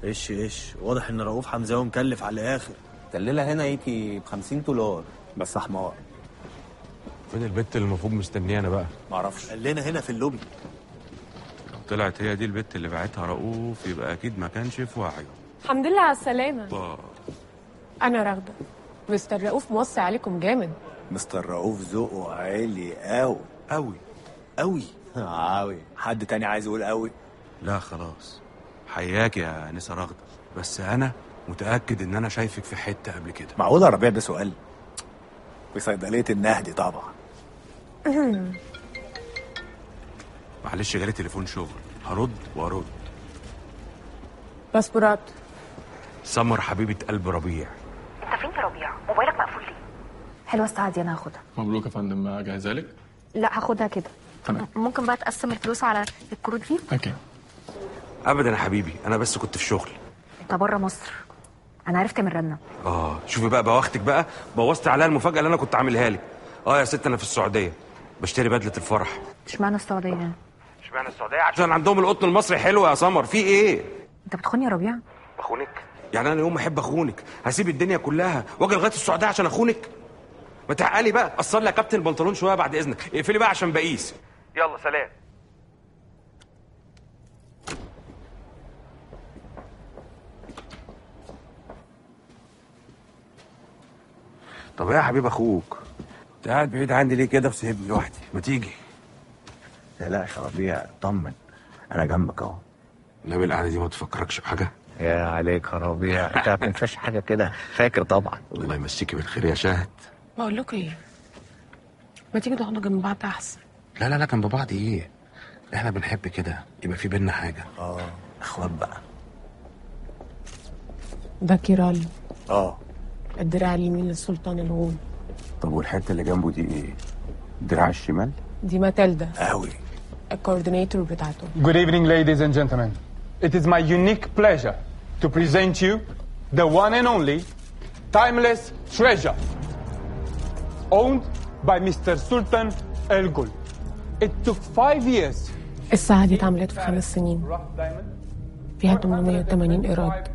ايش ايش واضح ان رؤوف حمزاوي مكلف على الاخر ده الليله هنا يجي ب 50 دولار بس حمار فين البت اللي المفروض مستنيانا بقى معرفش قال لنا هنا في اللوبي لو طلعت هي دي البت اللي بعتها رؤوف يبقى اكيد ما كانش في وعيه الحمد لله على السلامة با. أنا راغدة مستر رؤوف موصي عليكم جامد مستر رؤوف ذوقه عالي قوي قوي قوي قوي حد تاني عايز يقول قوي لا خلاص حياك يا نسا رغدة بس انا متاكد ان انا شايفك في حته قبل كده معقول يا ربيع ده سؤال في صيدليه النهدي طبعا معلش جالي تليفون شغل هرد وارد باسبورات سمر حبيبه قلب ربيع انت فين يا ربيع موبايلك مقفول ليه حلوه الساعه دي انا هاخدها مبروك يا فندم اجهزها لك لا هاخدها كده تمام ممكن بقى تقسم الفلوس على الكروت دي اوكي ابدا يا حبيبي انا بس كنت في شغل انت بره مصر انا عرفت من رنا اه شوفي بقى بواختك بقى بوظت عليها المفاجاه اللي انا كنت عاملها لك اه يا ست انا في السعوديه بشتري بدله الفرح اشمعنى السعوديه يعني اشمعنى السعوديه عشان عندهم القطن المصري حلو يا سمر في ايه انت بتخوني يا ربيع اخونك يعني انا يوم ما احب اخونك هسيب الدنيا كلها واجي لغايه السعوديه عشان اخونك ما تعالي بقى قصر لي يا كابتن البنطلون شويه بعد اذنك اقفلي بقى عشان بقيس يلا سلام طب ايه يا حبيب اخوك انت قاعد بعيد عني ليه كده وسايبني لوحدي ما تيجي لا يا ربيع اطمن انا جنبك اهو النبي القعده دي ما تفكركش بحاجه يا عليك يا ربيع انت ما بتنساش حاجه كده فاكر طبعا الله يمسيكي بالخير يا شاهد بقول لكم إيه ما تيجي تقعدوا جنب بعض أحسن لا لا لا كان ببعض ايه احنا بنحب كده يبقى في بينا حاجه اه اخوات بقى ده كيرال اه الدراع اليمين للسلطان الغول طب والحته اللي جنبه دي ايه الدراع الشمال دي ماتيلدا قوي الكوردينيتور بتاعته Good evening, ladies and gentlemen. It is my unique pleasure to present you the one and only timeless treasure owned by Mr. Sultan El Gul. It took five years. الساعة دي اتعملت في خمس سنين Rough diamond. فيها 880 إيراد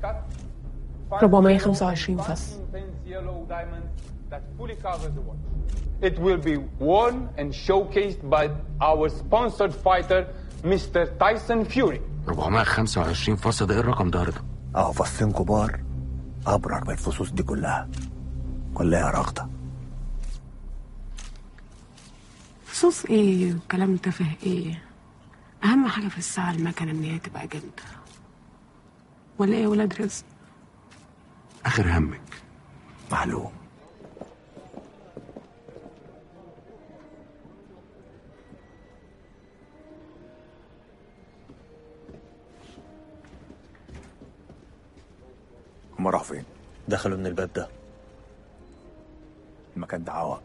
425 فص yellow diamond that fully covers the watch. It will be worn and showcased by our sponsored fighter, Mr. Tyson Fury. 425 فصل ده ايه الرقم ده يا رضا اه فصين كبار ابرك من الفصوص دي كلها كلها رغده فصوص ايه وكلام تافه ايه اهم حاجة في الساعة المكنة ان هي تبقى جامدة ولا ايه يا ولاد رزق اخر همك معلوم هما راحوا فين؟ دخلوا من الباب ده المكان ده عوق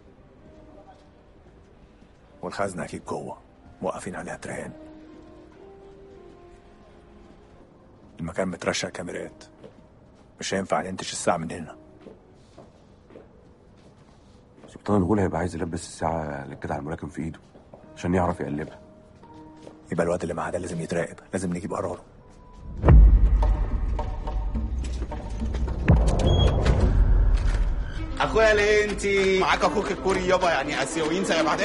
والخزنة أكيد جوه موقفين عليها ترهان المكان مترشق كاميرات مش هينفع ننتش الساعة من هنا سلطان الغول هيبقى عايز يلبس الساعه للجدع الملاكم في ايده عشان يعرف يقلبها يبقى الواد اللي معاه ده لازم يتراقب لازم نجيب قراره اخويا ليه انت معاك اخوك الكوري يابا يعني اسيويين زي بعض